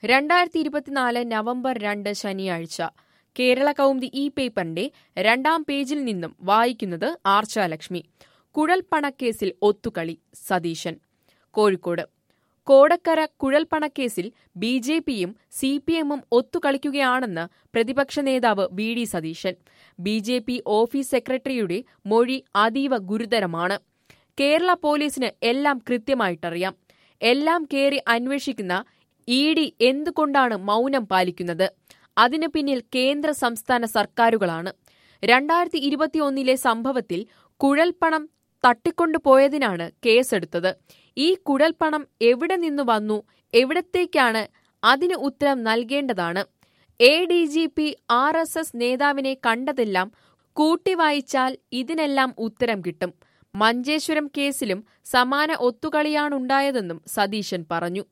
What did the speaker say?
രണ്ടായിരത്തി ഇരുപത്തിനാല് നവംബർ രണ്ട് ശനിയാഴ്ച കേരള കൗമുദി ഈ പേപ്പറിന്റെ രണ്ടാം പേജിൽ നിന്നും വായിക്കുന്നത് ആർച്ചാലക്ഷ്മി കുഴൽപ്പണക്കേസിൽ ഒത്തുകളി സതീശൻ കോഴിക്കോട് കോടക്കര കുഴൽപ്പണക്കേസിൽ ബി ജെ പിയും സി പി എമ്മും ഒത്തുകളിക്കുകയാണെന്ന് പ്രതിപക്ഷ നേതാവ് V D Satheesan B J P office സെക്രട്ടറിയുടെ മൊഴി അതീവ ഗുരുതരമാണ് കേരള പോലീസിന് എല്ലാം കൃത്യമായിട്ടറിയാം എല്ലാം കേറി അന്വേഷിക്കുന്ന ഇ ഡി എന്തുകൊണ്ടാണ് മൗനം പാലിക്കുന്നത് അതിനു പിന്നിൽ കേന്ദ്ര സംസ്ഥാന സർക്കാരുകളാണ് രണ്ടായിരത്തി ഇരുപത്തിയൊന്നിലെ സംഭവത്തിൽ കുഴൽപ്പണം തട്ടിക്കൊണ്ടുപോയതിനാണ് കേസെടുത്തത് ഈ കുഴൽപ്പണം എവിടെ നിന്നു വന്നു എവിടത്തേക്കാണ് അതിന് ഉത്തരം നൽകേണ്ടതാണ് A D G P R S S നേതാവിനെ കണ്ടതെല്ലാം കൂട്ടിവായിച്ചാൽ ഇതിനെല്ലാം ഉത്തരം കിട്ടും മഞ്ചേശ്വരം കേസിലും സമാന ഒത്തുകളിയാണുണ്ടായതെന്നും സതീശൻ പറഞ്ഞു